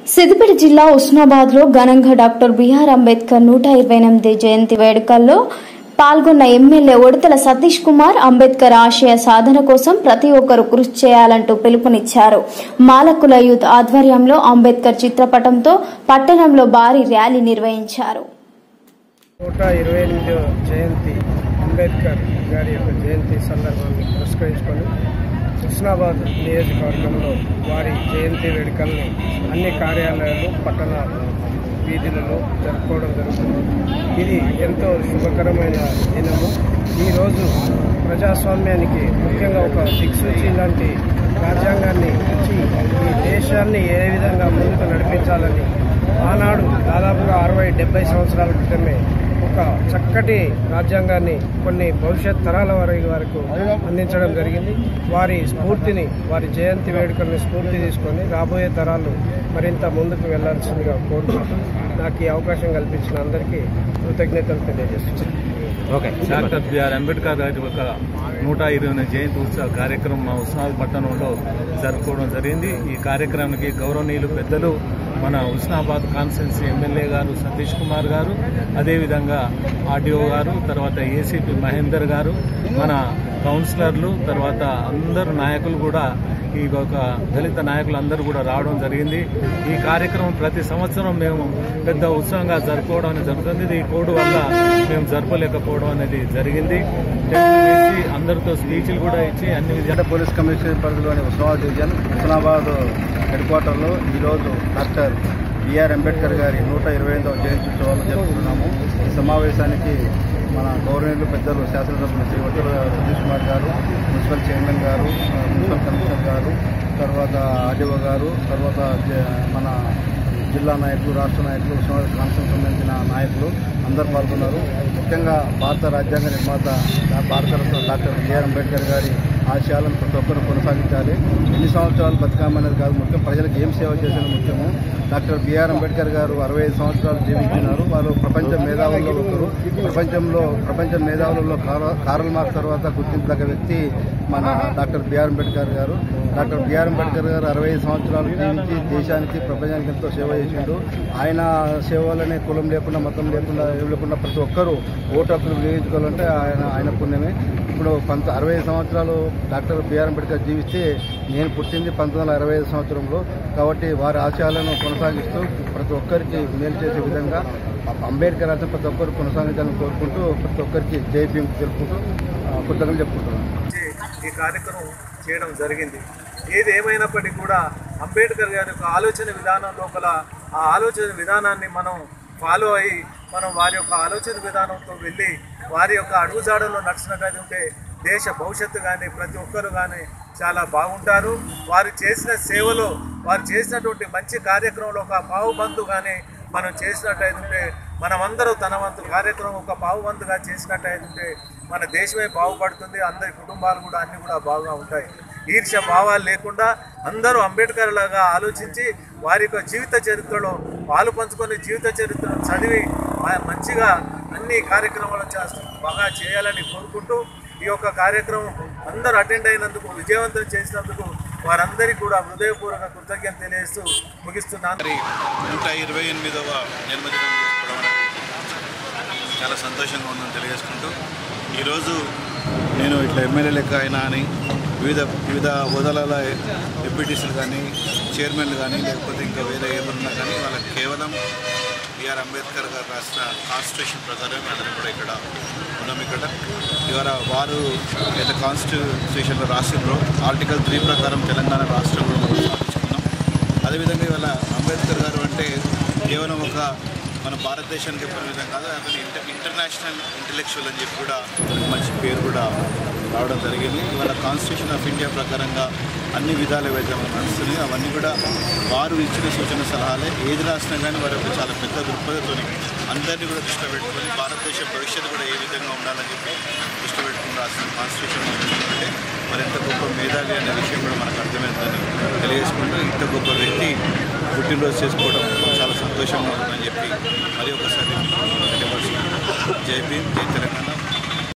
సిద్దిపేట జిల్లా ఉస్నాబాద్ లో ఘనంగా డాక్టర్ బిఆర్ అంబేద్కర్ నూట ఇరవై ఎనిమిది జయంతి వేడుకల్లో పాల్గొన్న ఎమ్మెల్యే ఉడతల సతీష్ కుమార్ అంబేద్కర్ ఆశయ సాధన కోసం ప్రతి ఒక్కరూ కృషి చేయాలంటూ పిలుపునిచ్చారు మాలకుల యూత్ ఆధ్వర్యంలో అంబేద్కర్ చిత్రపటంతో పట్టణంలో భారీ ర్యాలీ నిర్వహించారు నూట ఇరవై ఎనిమిదో జయంతి అంబేద్కర్ గారి యొక్క జయంతి సందర్భాన్ని పురస్కరించుకొని హుస్నాబాద్ నియోజకవర్గంలో వారి జయంతి వేడుకల్ని అన్ని కార్యాలయాలు పట్టణ వీధులలో జరుపుకోవడం జరుగుతుంది ఇది ఎంతో శుభకరమైన దినము ఈరోజు ప్రజాస్వామ్యానికి ముఖ్యంగా ఒక దిక్సూచి లాంటి రాజ్యాంగాన్ని ఇచ్చి ఈ దేశాన్ని ఏ విధంగా ముందుకు నడిపించాలని ఆనాడు దాదాపుగా అరవై డెబ్బై సంవత్సరాల క్రితమే ఒక చక్కటి రాజ్యాంగాన్ని కొన్ని భవిష్యత్ తరాల వరకు వరకు అందించడం జరిగింది వారి స్ఫూర్తిని వారి జయంతి వేడుకల్ని స్ఫూర్తి తీసుకొని రాబోయే తరాలు మరింత ముందుకు వెళ్లాల్సిందిగా కోరుకుంటూ నాకు ఈ అవకాశం కల్పించిన అందరికీ కృతజ్ఞతలు తెలియజేస్తున్నాను ఓకే డాక్టర్ బిఆర్ అంబేద్కర్ గారి ఒక నూట ఇరవై జయంతి ఉత్సవ కార్యక్రమం మా ఉస్నాబాద్ పట్టణంలో జరుపుకోవడం జరిగింది ఈ కార్యక్రమానికి గౌరవనీయులు పెద్దలు మన ఉస్నాబాద్ కాన్స్టిట్యున్సీ ఎమ్మెల్యే గారు సతీష్ కుమార్ గారు అదేవిధంగా ఆర్డీఓ గారు తర్వాత ఏసీపీ మహేందర్ గారు మన కౌన్సిలర్లు తర్వాత అందరు నాయకులు కూడా ఈ ఒక దళిత నాయకులు అందరూ కూడా రావడం జరిగింది ఈ కార్యక్రమం ప్రతి సంవత్సరం మేము పెద్ద ఉత్సవంగా జరుపుకోవడం అనేది జరుగుతుంది ఇది ఈ కోడ్ వల్ల మేము జరపలేకపోవడం అనేది జరిగింది టెంట్లు వేసి అందరితో స్పీచ్లు కూడా ఇచ్చి అన్ని విధాలు విజయవాడ పోలీస్ కమిషనర్ పరిధిలోని ఉస్మానాబాద్ డివిజన్ హుస్నాబాద్ హెడ్ క్వార్టర్లో ఈరోజు డాక్టర్ బిఆర్ అంబేద్కర్ గారి నూట ఇరవై ఐదవ జయంతి ఉత్సవాలు జరుపుతున్నాము ఈ సమావేశానికి మన గవర్నమెంట్ పెద్దలు శాసనసభ్యులు శ్రీ వద్దల సతీష్ కుమార్ గారు మున్సిపల్ చైర్మన్ గారు ఆ, మున్సిపల్ కమిషనర్ గారు తర్వాత ఆర్డీఓ గారు తర్వాత జ- మన జిల్లా నాయకులు రాష్ట్ర నాయకులు ఉస్మానాబాద్ ప్రాంతం సంబంధించిన నాయకులు అందరు పాల్గొన్నారు ముఖ్యంగా భారత రాజ్యాంగ నిర్మాత డా- భారతరత్న డాక్టర్ బిఆర్ అంబేద్కర్ గారి ఆశయాలను ప్రతి ఒక్కరు కొనసాగించాలి ఎన్ని సంవత్సరాలు బతకామనేది కాదు ముఖ్యం ప్రజలకు ఏం సేవ చేసేది ముఖ్యము డాక్టర్ బిఆర్ అంబేద్కర్ గారు అరవై ఐదు సంవత్సరాలు జీవించినారు వారు ప్రపంచ మేధావుల్లో ఒకరు ప్రపంచంలో ప్రపంచ మేధావులలో కార- కారల్ మార్క్స్ తర్వాత గుర్తింపదగ్గ వ్యక్తి మన డాక్టర్ బిఆర్ అంబేద్కర్ గారు డాక్టర్ బిఆర్ అంబేద్కర్ గారు అరవై ఐదు సంవత్సరాలు జీవించి దేశానికి ప్రపంచానికి ఎంతో సేవ చేసిండు ఆయన సేవ వల్లనే కులం లేకుండా మతం లేకుండా ఏం లేకుండా ప్రతి ఒక్కరూ ఓటు హక్కులు వినియోగించుకోవాలంటే ఆయన ఆయన పుణ్యమే ఇప్పుడు పంత అరవై ఐదు సంవత్సరాలు డాక్టర్ బిఆర్ అంబేద్కర్ జీవిస్తే నేను పుట్టింది పంతొమ్మిది వందల అరవై ఐదు సంవత్సరంలో కాబట్టి వారి ఆశయాలను కొనసాగిస్తూ ప్రతి ఒక్కరికి మేలు చేసే విధంగా అంబేద్కర్ ఆశ ప్రతి ఒక్కరు కొనసాగించాలని కోరుకుంటూ ప్రతి ఒక్కరికి జై భీమ్ తెలుపుకుంటూ ఆ, కృతజ్ఞతలు చెప్పుకుంటున్నాను ఈ కార్యక్రమం చేయడం జరిగింది ఏది ఏమైనప్పటికీ కూడా అంబేద్కర్ గారి యొక్క ఆలోచన విధానం లోపల ఆ ఆలోచన విధానాన్ని మనం ఫాలో అయ్యి మనం వారి యొక్క ఆలోచన విధానంతో వెళ్ళి వారి యొక్క అడుగుజాడల్లో నడిచినట్టు ఉంటే దేశ భవిష్యత్తు కానీ ప్రతి ఒక్కరు కానీ చాలా బాగుంటారు వారు చేసిన సేవలో వారు చేసినటువంటి మంచి కార్యక్రమంలో ఒక పావుబంధు కానీ మనం చేసినట్టయితే మనమందరం తన వంతు కార్యక్రమం ఒక పావుబంధుగా చేసినట్టయితే మన దేశమే బాగుపడుతుంది అందరి కుటుంబాలు కూడా అన్ని కూడా బాగా ఉంటాయి ఈర్ష్య భావాలు లేకుండా అందరూ అంబేద్కర్ లాగా ఆలోచించి వారి యొక్క జీవిత చరిత్రలో పాలు పంచుకొని జీవిత చరిత్రను చదివి ఆ- మంచిగా అన్ని కార్యక్రమాలు చేస్తూ బాగా చేయాలని కోరుకుంటూ ఈ యొక్క కార్యక్రమం అందరూ అటెండ్ అయినందుకు విజయవంతం చేసినందుకు వారందరికీ కూడా హృదయపూర్వక కృతజ్ఞత తెలియజేస్తూ ముగిస్తున్నాను మరి నూట ఇరవై ఎనిమిదవ జన్మదినం చేసుకోవడం అనేది చాలా సంతోషంగా ఉందని తెలియజేసుకుంటూ ఈరోజు నేను ఇట్లా ఎమ్మెల్యే లెక్క అయినా అని వివిధ వివిధ హోదాల డిప్యూటీసులు కానీ చైర్మన్లు కానీ లేకపోతే ఇంకా వేరే ఏమన్నా కానీ వాళ్ళకి కేవలం బిఆర్ అంబేద్కర్ గారు రాసిన కాన్స్టిట్యూషన్ ప్రకారం అందరం కూడా ఇక్కడ ఉన్నాం ఇక్కడ ఇవాళ వారు ఏదైతే కాన్స్టిట్యూషన్లో రాసిండ్రో ఆర్టికల్ త్రీ ప్రకారం తెలంగాణ రాష్ట్రంలో మనం స్థాపించుకున్నాం అదేవిధంగా ఇవాళ అంబేద్కర్ గారు అంటే కేవలం ఒక మన భారతదేశానికి పరిమితం కాదు అతను ఇంటర్ ఇంటర్నేషనల్ ఇంటలెక్చువల్ అని చెప్పి కూడా అతనికి మంచి పేరు కూడా రావడం జరిగింది ఇవాళ కాన్స్టిట్యూషన్ ఆఫ్ ఇండియా ప్రకారంగా అన్ని విధాలు ఏవైతే మనకు నడుస్తున్నాయో అవన్నీ కూడా వారు ఇచ్చిన సూచన సలహాలే ఏది రాసినా కానీ వారి యొక్క చాలా పెద్ద దృక్పథంతో అందరినీ కూడా దృష్టిలో పెట్టుకొని భారతదేశ భవిష్యత్తు కూడా ఏ విధంగా ఉండాలని చెప్పి దృష్టి పెట్టుకుని రాసిన కాన్స్టిట్యూషన్ అంటే మరి ఎంత గొప్ప మేధావి అనే విషయం కూడా మనకు అర్థమవుతుందని తెలియజేసుకుంటూ ఇంత గొప్ప వ్యక్తి పుట్టినరోజు చేసుకోవడం చాలా సంతోషంగా ఉంటుందని చెప్పి మరి ఒకసారి తెలియవలసింది జై భీమ్ జై తెలంగాణ